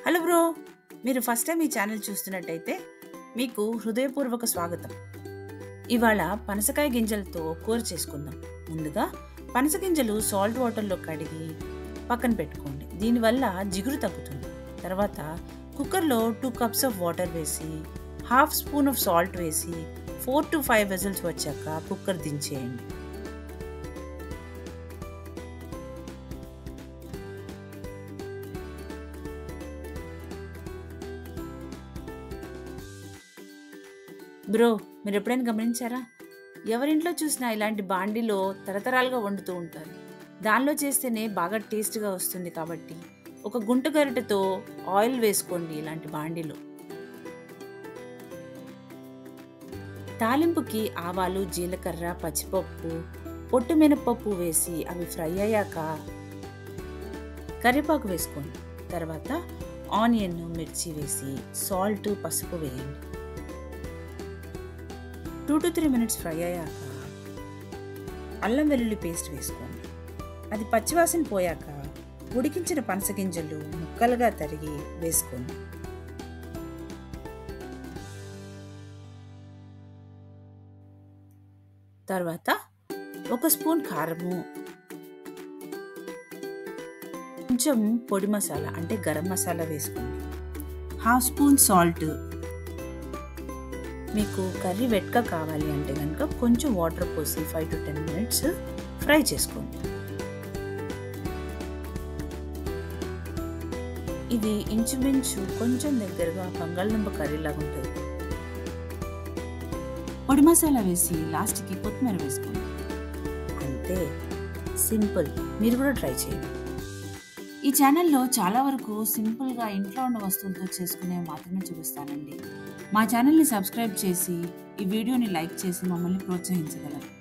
hello bro మీరు first time ఈ channel చూస్తున్నట్టయితే మీకు హృదయపూర్వక స్వాగతం ఇవాళ పనసకాయ గింజలతో కూర చేసుకుందాం ముందుగా పనస గింజలు సాల్ట్ వాటర్లో కడిగి పక్కన పెట్టుకోండి దీనివల్ల జిగురు తగ్గుతుంది తర్వాత కుక్కర్లో టూ కప్స్ ఆఫ్ వాటర్ వేసి హాఫ్ స్పూన్ ఆఫ్ సాల్ట్ వేసి ఫోర్ టు ఫైవ్ వెజల్స్ వచ్చాక కుక్కర్ దించేయండి బ్రో మీరు ఎప్పుడైనా గమనించారా ఎవరింట్లో చూసినా ఇలాంటి బాండీలో తరతరాలుగా వండుతూ ఉంటారు దానిలో చేస్తేనే బాగా టేస్ట్గా వస్తుంది కాబట్టి ఒక గుంట గరిటెతో ఆయిల్ వేసుకోండి ఇలాంటి బాండీలో తాలింపుకి ఆవాలు జీలకర్ర పచ్చిపప్పు పొట్టు మినపప్పు వేసి అవి ఫ్రై అయ్యాక కరివేపాకు వేసుకోండి తర్వాత ఆనియన్ మిర్చి వేసి సాల్ట్ పసుపు వేయండి two to three minutes fry అయ్యాక అల్లం వెల్లుల్లి పేస్ట్ వేసుకోండి అది పచ్చివాసన పోయాక ఉడికించిన పనసగింజలు ముక్కలుగా తరిగి వేసుకోండి తర్వాత ఒక స్పూన్ కారము కొంచెం పొడి మసాలా అంటే గరం మసాలా వేసుకోండి హాఫ్ స్పూన్ సాల్ట్ మీకు కర్రీ వెట్గా కావాలి అంటే కనుక కొంచెం వాటర్ పోసి five to ten minutes fry చేసుకోండి ఇది ఇంచుమించు కొంచెం దగ్గరగా బంగాళదుంప కర్రీ లాగా ఉంటుంది పొడి మసాలా వేసి లాస్ట్కి కొత్తిమీర వేసుకోండి అంతే సింపుల్ మీరు కూడా ట్రై చేయండి ఈ ఛానల్లో చాలా వరకు సింపుల్గా ఇంట్లో ఉన్న వస్తువులతో చేసుకునేవి మాత్రమే చూపిస్తానండి మా ఛానల్ని సబ్స్క్రైబ్ చేసి ఈ వీడియోని లైక్ చేసి మమ్మల్ని ప్రోత్సహించగలరు